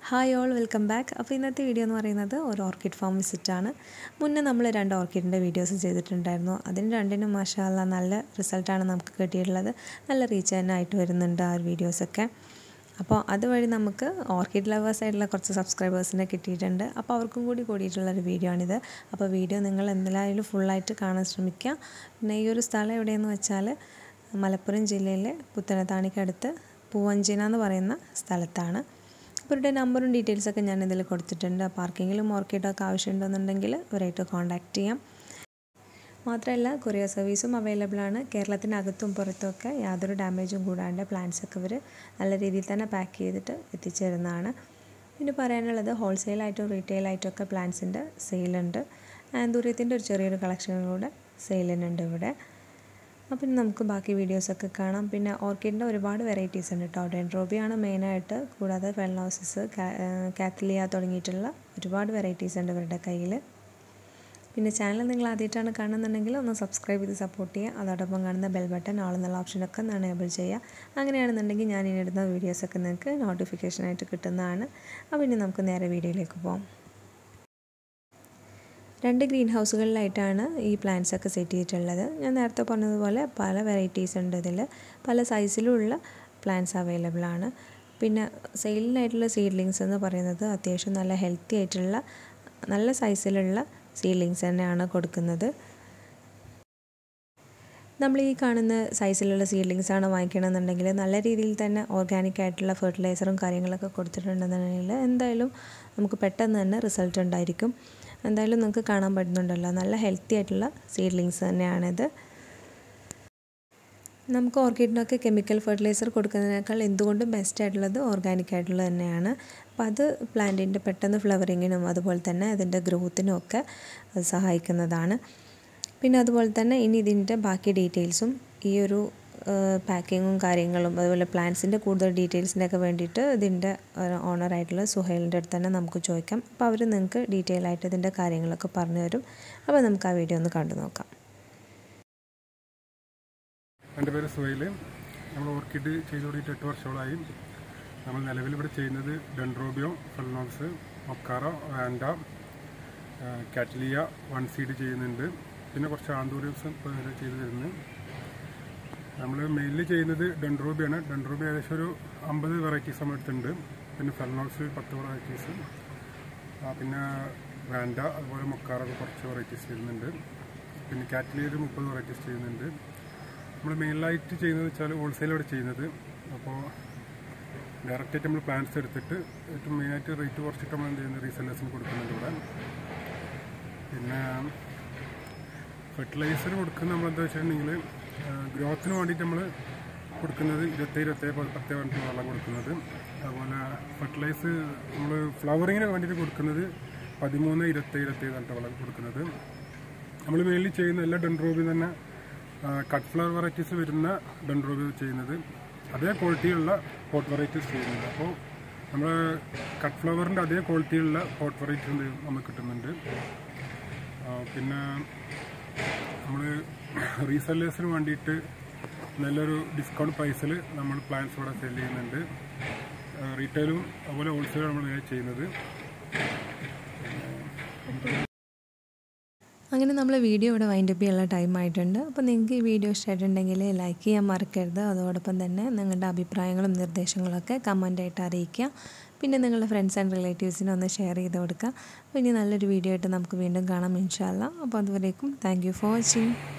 hi all welcome back അപ്പോൾ ഇന്നത്തെ video എന്ന് പറയുന്നത് ഒരു ഓർക്കിഡ് ഫാം വിസിറ്റാണ് മുന്നേ നമ്മൾ രണ്ട് ഓർക്കിഡിൻ്റെ വീഡിയോസ് ചെയ്തിട്ടുണ്ടായിരുന്നു അതിന് രണ്ടിനും മാഷാല്ല നല്ല റിസൾട്ടാണ് നമുക്ക് കിട്ടിയിട്ടുള്ളത് നല്ല റീച്ച് തന്നെ ആയിട്ട് വരുന്നുണ്ട് ആ ഒരു വീഡിയോസൊക്കെ അപ്പോൾ അതുവഴി നമുക്ക് ഓർക്കിഡ് ലവേഴ്സ് ആയിട്ടുള്ള കുറച്ച് സബ്സ്ക്രൈബേഴ്സിനെ കിട്ടിയിട്ടുണ്ട് അപ്പോൾ അവർക്കും കൂടി കൂടിയിട്ടുള്ളൊരു വീഡിയോ ആണിത് അപ്പോൾ വീഡിയോ നിങ്ങൾ എന്തായാലും ഫുള്ളായിട്ട് കാണാൻ ശ്രമിക്കുക പിന്നെ ഈ ഒരു സ്ഥലം എവിടെയെന്ന് വെച്ചാൽ മലപ്പുറം ജില്ലയിലെ പുത്തനത്താണിക്കടുത്ത് പൂവഞ്ചിന എന്ന് പറയുന്ന സ്ഥലത്താണ് ഇവരുടെ നമ്പറും ഡീറ്റെയിൽസൊക്കെ ഞാൻ ഇതിൽ കൊടുത്തിട്ടുണ്ട് അപ്പോൾ ആർക്കെങ്കിലും ഓർക്കിഡൊക്കെ ആവശ്യമുണ്ടെന്നുണ്ടെങ്കിൽ ഇവരായിട്ട് കോൺടാക്റ്റ് ചെയ്യാം മാത്രമല്ല കൊറിയർ സർവീസും അവൈലബിൾ ആണ് കേരളത്തിനകത്തും പുറത്തുമൊക്കെ യാതൊരു ഡാമേജും കൂടാണ്ട് പ്ലാൻസ് ഒക്കെ ഇവർ നല്ല രീതിയിൽ തന്നെ പാക്ക് ചെയ്തിട്ട് എത്തിച്ചു തരുന്നതാണ് പിന്നെ പറയാനുള്ളത് ഹോൾസെയിലായിട്ടും റീറ്റെയിലായിട്ടും ഒക്കെ പ്ലാൻസിൻ്റെ സെയിലുണ്ട് ആന്തൂര്യത്തിൻ്റെ ഒരു ചെറിയൊരു കളക്ഷനും കൂടെ സെയിലിനുണ്ട് ഇവിടെ അപ്പം ഇനി നമുക്ക് ബാക്കി വീഡിയോസൊക്കെ കാണാം പിന്നെ ഓർക്കിഡിൻ്റെ ഒരുപാട് വെറൈറ്റീസ് ഉണ്ട് കേട്ടോ ഡെൻഡ്രോബിയാണ് മെയിനായിട്ട് കൂടാതെ ഫെൽനോസിസ് കാത്തലിയ തുടങ്ങിയിട്ടുള്ള ഒരുപാട് വെറൈറ്റീസ് ഉണ്ട് ഇവരുടെ കയ്യിൽ പിന്നെ ചാനൽ നിങ്ങൾ ആദ്യമായിട്ടാണ് കാണുന്നുണ്ടെങ്കിൽ ഒന്ന് സബ്സ്ക്രൈബ് ചെയ്ത് സപ്പോർട്ട് ചെയ്യുക അതോടൊപ്പം കാണുന്ന ബെൽ ബട്ടൺ ആൾ എന്നുള്ള ഓപ്ഷനൊക്കെ ഒന്ന് എനേബിൾ ചെയ്യുക അങ്ങനെയാണെന്നുണ്ടെങ്കിൽ ഞാൻ ഇനി ഇടുന്ന വീഡിയോസൊക്കെ നിങ്ങൾക്ക് നോട്ടിഫിക്കേഷനായിട്ട് കിട്ടുന്നതാണ് അപ്പോൾ ഇനി നമുക്ക് നേരെ വീഡിയോയിലേക്ക് പോകാം രണ്ട് ഗ്രീൻ ഹൗസുകളിലായിട്ടാണ് ഈ പ്ലാന്റ്സ് ഒക്കെ സെറ്റ് ചെയ്തിട്ടുള്ളത് ഞാൻ നേരത്തെ പറഞ്ഞതുപോലെ പല വെറൈറ്റീസ് ഉണ്ട് ഇതിൽ പല സൈസിലുള്ള പ്ലാന്റ്സ് അവൈലബിൾ ആണ് പിന്നെ സെയിലിനായിട്ടുള്ള സീഡ്ലിങ്സ് എന്ന് പറയുന്നത് അത്യാവശ്യം നല്ല ഹെൽത്തി ആയിട്ടുള്ള നല്ല സൈസിലുള്ള സീഡ്ലിങ്സ് തന്നെയാണ് കൊടുക്കുന്നത് നമ്മൾ ഈ കാണുന്ന സൈസിലുള്ള സീഡ്ലിങ്സ് ആണ് വാങ്ങിക്കണമെന്നുണ്ടെങ്കിൽ നല്ല രീതിയിൽ തന്നെ ഓർഗാനിക് ആയിട്ടുള്ള ഫെർട്ടിലൈസറും കാര്യങ്ങളൊക്കെ കൊടുത്തിട്ടുണ്ടെന്നുണ്ടെങ്കിൽ എന്തായാലും നമുക്ക് പെട്ടെന്ന് തന്നെ റിസൾട്ട് ഉണ്ടായിരിക്കും എന്തായാലും നിങ്ങൾക്ക് കാണാൻ പറ്റുന്നുണ്ടല്ലോ നല്ല ഹെൽത്തി ആയിട്ടുള്ള സീഡ്ലിങ്സ് തന്നെയാണിത് നമുക്ക് ഓർക്കിഡിനൊക്കെ കെമിക്കൽ ഫെർട്ടിലൈസർ കൊടുക്കുന്നതിനേക്കാൾ എന്തുകൊണ്ടും ബെസ്റ്റ് ആയിട്ടുള്ളത് ഓർഗാനിക് ആയിട്ടുള്ളത് തന്നെയാണ് അപ്പോൾ അത് പ്ലാന്റിൻ്റെ പെട്ടെന്ന് ഫ്ലവറിങ്ങിനും അതുപോലെ തന്നെ അതിൻ്റെ ഗ്രോത്തിനും ഒക്കെ അത് സഹായിക്കുന്നതാണ് പിന്നെ അതുപോലെ തന്നെ ഇനി ഇതിൻ്റെ ബാക്കി ഡീറ്റെയിൽസും ഈ ഒരു പാക്കിങ്ങും കാര്യങ്ങളും അതുപോലെ പ്ലാൻസിൻ്റെ കൂടുതൽ ഡീറ്റെയിൽസിനൊക്കെ വേണ്ടിയിട്ട് ഇതിൻ്റെ ഓണറായിട്ടുള്ള സുഹൈലിൻ്റെ അടുത്ത് തന്നെ നമുക്ക് ചോദിക്കാം അപ്പോൾ അവർ നിങ്ങൾക്ക് ഡീറ്റെയിൽ ആയിട്ട് ഇതിൻ്റെ കാര്യങ്ങളൊക്കെ പറഞ്ഞു തരും അപ്പോൾ നമുക്ക് ആ വീഡിയോ ഒന്ന് കണ്ടു നോക്കാം എൻ്റെ പേര് സുഹൈൽ നമ്മൾ ഓർക്കിഡ് ചെയ്തു തുടങ്ങിയിട്ട് എട്ട് വർഷങ്ങളായി നമ്മൾ നിലവിൽ ഇവിടെ ചെയ്യുന്നത് dendrobium phalaenopsis mokara vanda cattleya one seed ചെയ്യുന്നുണ്ട് പിന്നെ കുറച്ച് ആന്തൂരിയംസ് ചെയ്തു തരുന്നു നമ്മൾ മെയിൻലി ചെയ്യുന്നത് ഡെൻഡ്രോബിയാണ് ഡെൻഡ്രോബി ഏകദേശം ഒരു അമ്പത് വെറൈറ്റീസ് നമ്മൾ എടുത്തിട്ടുണ്ട് പിന്നെ ഫെൽനോക്സ് പത്ത് വെറൈറ്റീസ് പിന്നെ വാൻഡ അതുപോലെ മൊക്കാറൊക്കെ കുറച്ച് വെറൈറ്റീസ് ചെയ്യുന്നുണ്ട് പിന്നെ കാറ്റലിയ ഒരു മുപ്പത് വെറൈറ്റീസ് ചെയ്യുന്നുണ്ട് നമ്മൾ മെയിനായിട്ട് ചെയ്യുന്നത് വെച്ചാൽ ഹോൾസെയിലാണ് ചെയ്യുന്നത് അപ്പോൾ ഡയറക്റ്റായിട്ട് നമ്മൾ പ്ലാൻസ് എടുത്തിട്ട് ഏറ്റവും മെയിനായിട്ട് റേറ്റ് കുറച്ചിട്ട് നമ്മൾ എന്ത് ചെയ്യുന്നത് റീസെല്ലേഴ്സിന് കൊടുക്കുന്നുണ്ട് ഇവിടെ പിന്നെ ഫെർട്ടിലൈസർ കൊടുക്കുന്നത് നമ്മൾ എന്താ വെച്ചിട്ടുണ്ടെങ്കിൽ ഗ്രോത്തിന് വേണ്ടിയിട്ട് നമ്മൾ കൊടുക്കുന്നത് ഇരുപത്തി ഇരുപത്തേഴ് പത്ത് പറഞ്ഞിട്ട് വെള്ളം കൊടുക്കുന്നത് അതുപോലെ ഫെർട്ടിലൈസ് നമ്മൾ ഫ്ലവറിങ്ങിന് വേണ്ടിയിട്ട് കൊടുക്കുന്നത് പതിമൂന്ന് ഇരുപത്തേഴ് ഇരുപത്തേഴ് പറഞ്ഞിട്ട് വെള്ളം കൊടുക്കുന്നത് നമ്മൾ മെയിൻലി ചെയ്യുന്ന എല്ലാ ഡെൻഡ്രോബിൽ തന്നെ കട്ട് ഫ്ലവർ വെറൈറ്റീസ് വരുന്ന ഡെൻഡ്രോബി ചെയ്യുന്നത് അതേ ക്വാളിറ്റിയുള്ള ഹോട്ട് വെറൈറ്റീസ് ചെയ്യുന്നുണ്ട് അപ്പോൾ നമ്മൾ കട്ട് ഫ്ലവറിൻ്റെ അതേ ക്വാളിറ്റിയുള്ള ഹോട്ട് വെറൈറ്റി നമുക്ക് കിട്ടുന്നുണ്ട് പിന്നെ നമ്മൾ റീസെല്ലേഴ്സിന് വേണ്ടിയിട്ട് നല്ലൊരു ഡിസ്കൗണ്ട് പ്രൈസിൽ നമ്മൾ പ്ലാൻസ് ഇവിടെ സെല് ചെയ്യുന്നുണ്ട് റീറ്റെയിലും അതുപോലെ ഹോൾസെയിലും നമ്മൾ ചെയ്യുന്നത് അങ്ങനെ നമ്മൾ വീഡിയോ ഇവിടെ വൈൻഡപ്പ് ചെയ്യാനുള്ള ടൈം ആയിട്ടുണ്ട് അപ്പോൾ നിങ്ങൾക്ക് ഈ വീഡിയോ ഇഷ്ടമായിട്ടുണ്ടെങ്കിൽ ലൈക്ക് ചെയ്യാൻ മറക്കരുത് അതോടൊപ്പം തന്നെ നിങ്ങളുടെ അഭിപ്രായങ്ങളും നിർദ്ദേശങ്ങളൊക്കെ കമൻ്റായിട്ട് അറിയിക്കുക പിന്നെ നിങ്ങളുടെ ഫ്രണ്ട്സ് ആൻഡ് റിലേറ്റീവ്സിനെ ഒന്ന് ഷെയർ ചെയ്ത് കൊടുക്കുക അപ്പോൾ ഇനി നല്ലൊരു വീഡിയോ ആയിട്ട് നമുക്ക് വീണ്ടും കാണാം ഇൻഷാല്ല അപ്പോൾ അതുവരേക്കും താങ്ക് യു ഫോർ വാച്ചിങ്